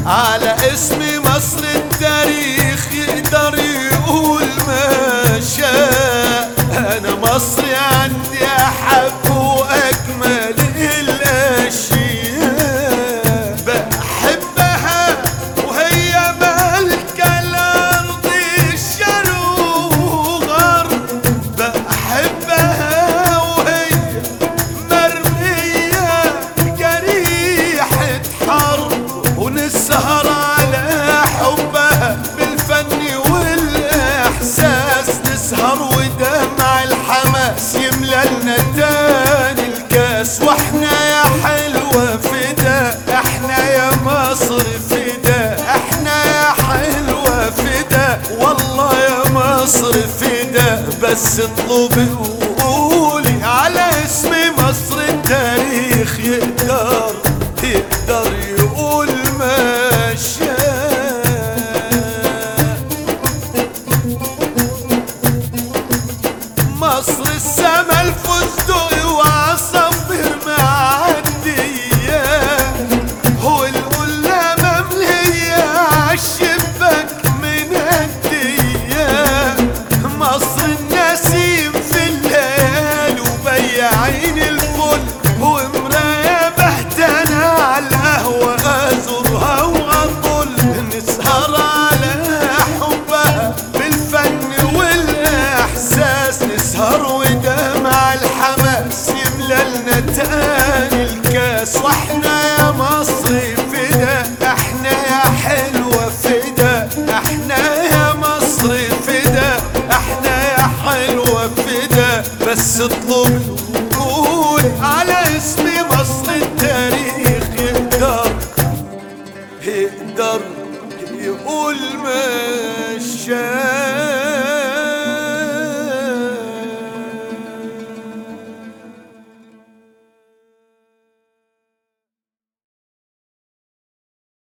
على اسم مصر التاريخ يقدر يقول ما شاء انا مصري عندي احب واجمل الاشياء بحبها وهي ملكة الارض الشرق وغرب بحبها وهي مرمية جريحة حرب ونسهر على حبها بالفن والإحساس نسهر ودمع الحماس يملى لنا تاني الكاس واحنا يا حلوة فدا احنا يا مصر فدا احنا يا حلوة فدا والله يا مصر فدا بس اطلبي وقولي على اسم مصر التاريخ يقدر يقدر يقول ما شاء مصر السما الفستق وعصافير معدية هو القلة مملية عالشباك من هدية مصر النسيم في الليل وبياعين الفل ومراية بهتانة على القهوة أزورها وأطل نسهر على حبها بالفن والإحساس نسهر ودمع الحماس يملى لنا تاني الكاس واحنا يا مصر فدا احنا يا حلوة فدا احنا يا مصر فدا احنا يا حلوة فدا بس اطلب قول على اسم مصر التاريخ يقدر يقدر يقول ما شاء